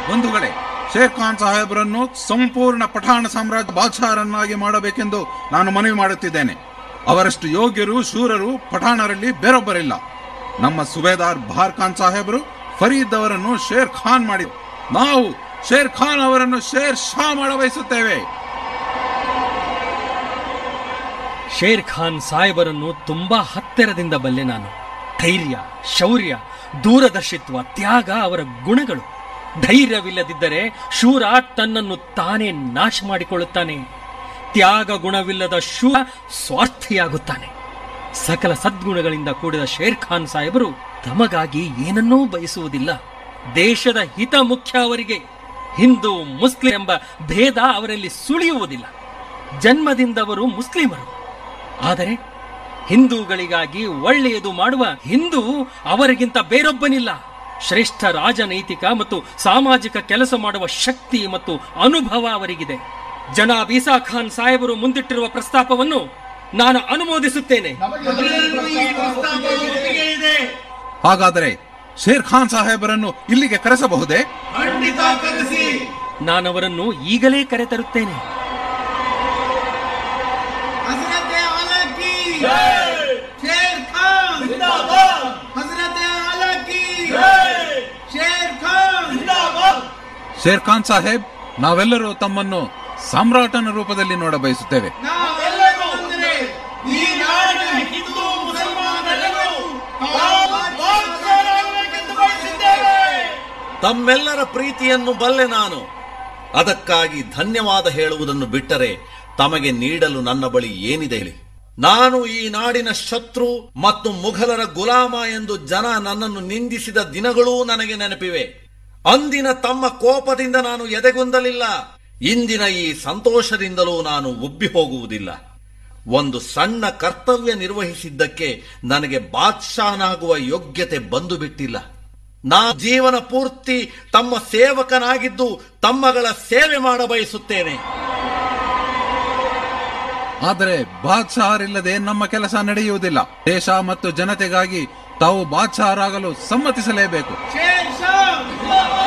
ಬಂಧುಗಳೇ ಶೇರ್ ಖಾನ್ ಸಾಹೇಬರನ್ನು ಸಂಪೂರ್ಣ ಪಠಾಣ ಸಾಮ್ರಾಜ್ಯ ಬಾದ್ಶಾಹರನ್ನಾಗಿ ಮಾಡಬೇಕೆಂದು ನಾನು ಮನವಿ ಮಾಡುತ್ತಿದ್ದೇನೆ ಅವರಷ್ಟು ಯೋಗ್ಯರು ಶೂರರು ಪಠಾಣರಲ್ಲಿ ಬೇರೊಬ್ಬರಿಲ್ಲ ನಮ್ಮ ಸುಬೇದಾರ್ ಬಹಾರ್ ಖಾನ್ ಸಾಹೇಬರು ಫರೀದ್ ಅವರನ್ನು ಶೇರ್ ಖಾನ್ ಮಾಡಿ ನಾವು ಶೇರ್ ಖಾನ್ ಅವರನ್ನು ಶೇರ್ ಶಾ ಮಾಡಬಯಸುತ್ತೇವೆ ಶೇರ್ ಖಾನ್ ಸಾಹೇಬರನ್ನು ತುಂಬಾ ಹತ್ತಿರದಿಂದ ಬಲ್ಲೆ ನಾನು ಧೈರ್ಯ ಶೌರ್ಯ ದೂರದರ್ಶಿತ್ವ ತ್ಯಾಗ ಅವರ ಗುಣಗಳು ಧೈರ್ಯವಿಲ್ಲದಿದ್ದರೆ ಶೂರ ತನ್ನನ್ನು ತಾನೇ ನಾಶ ಮಾಡಿಕೊಳ್ಳುತ್ತಾನೆ ತ್ಯಾಗ ಗುಣವಿಲ್ಲದ ಶೂರ ಸ್ವಾರ್ಥಿಯಾಗುತ್ತಾನೆ ಸಕಲ ಸದ್ಗುಣಗಳಿಂದ ಕೂಡಿದ ಶೇರ್ ಖಾನ್ ಸಾಹೇಬರು ತಮಗಾಗಿ ಏನನ್ನೂ ಬಯಸುವುದಿಲ್ಲ ದೇಶದ ಹಿತ ಮುಖ್ಯ ಅವರಿಗೆ ಹಿಂದೂ ಮುಸ್ಲಿಂ ಎಂಬ ಭೇದ ಅವರಲ್ಲಿ ಸುಳಿಯುವುದಿಲ್ಲ ಜನ್ಮದಿಂದವರು ಮುಸ್ಲಿಮರು ಆದರೆ ಹಿಂದೂಗಳಿಗಾಗಿ ಒಳ್ಳೆಯದು ಮಾಡುವ ಹಿಂದೂ ಅವರಿಗಿಂತ ಬೇರೊಬ್ಬನಿಲ್ಲ ಶ್ರೇಷ್ಠ ರಾಜನೈತಿಕ ಮತ್ತು ಸಾಮಾಜಿಕ ಕೆಲಸ ಮಾಡುವ ಶಕ್ತಿ ಮತ್ತು ಅನುಭವ ಅವರಿಗಿದೆ ಜನಾಬ್ ಈಸಾ ಖಾನ್ ಸಾಹೇಬರು ಮುಂದಿಟ್ಟಿರುವ ಪ್ರಸ್ತಾಪವನ್ನು ನಾನು ಅನುಮೋದಿಸುತ್ತೇನೆ ಹಾಗಾದರೆ ಶೇರ್ ಖಾನ್ ಸಾಹೇಬರನ್ನು ಇಲ್ಲಿಗೆ ಕರೆಸಬಹುದೇ ನಾನವರನ್ನು ಈಗಲೇ ಕರೆತರುತ್ತೇನೆ हजरत आला की शेर खान हजरत आला की शेर खान ಶೇರ್ ಖಾನ್ ಸಾಹೇಬ್ ನಾವೆಲ್ಲರೂ ತಮ್ಮನ್ನು ಸಾಮ್ರಾಟನ ರೂಪದಲ್ಲಿ ನೋಡಬಯಸುತ್ತೇವೆ ನಾವೆಲ್ಲರೂ ಅಂದರೆ ಈ ನಾಡಿನ ಹಿಂದೂ ಮುಸಲ್ಮಾನರೆಲ್ಲರೂ ತಾವು ಬಾದ್ಶಾಹರಾಗಬೇಕೆಂದು ಬಯಸಿದ್ದೇವೆ ತಮ್ಮೆಲ್ಲರ ಪ್ರೀತಿಯನ್ನು ಬಲ್ಲೆ ನಾನು ಅದಕ್ಕಾಗಿ ಧನ್ಯವಾದ ಹೇಳುವುದನ್ನು ಬಿಟ್ಟರೆ ತಮಗೆ ನೀಡಲು ನನ್ನ ಬಳಿ ಏನಿದೆ ಹೇಳಿ ನಾನು ಈ ನಾಡಿನ ಶತ್ರು ಮತ್ತು ಮುಘಲರ ಗುಲಾಮ ಎಂದು ಜನ ನನ್ನನ್ನು ನಿಂದಿಸಿದ ದಿನಗಳೂ ನನಗೆ ನೆನಪಿವೆ ಅಂದಿನ ತಮ್ಮ ಕೋಪದಿಂದ ನಾನು ಎದೆಗುಂದಲಿಲ್ಲ ಇಂದಿನ ಈ ಸಂತೋಷದಿಂದಲೂ ನಾನು ಉಬ್ಬಿ ಹೋಗುವುದಿಲ್ಲ ಒಂದು ಸಣ್ಣ ಕರ್ತವ್ಯ ನಿರ್ವಹಿಸಿದ್ದಕ್ಕೆ ನನಗೆ ಬಾದ್ಶಾಹನಾಗುವ ಯೋಗ್ಯತೆ ಬಂದು ಬಿಟ್ಟಿಲ್ಲ ನಾ ಜೀವನ ಪೂರ್ತಿ ತಮ್ಮ ಸೇವಕನಾಗಿದ್ದು ತಮ್ಮಗಳ ಸೇವೆ ಮಾಡಬಯಸುತ್ತೇನೆ ಆದರೆ ಬಾದ್ಶಾಹರಿಲ್ಲದೆ ನಮ್ಮ ಕೆಲಸ ನಡೆಯುವುದಿಲ್ಲ ದೇಶ ಮತ್ತು ಜನತೆಗಾಗಿ ತಾವು ಬಾದ್ಶಾಹರಾಗಲು ಸಮ್ಮತಿಸಲೇಬೇಕು शेर शाह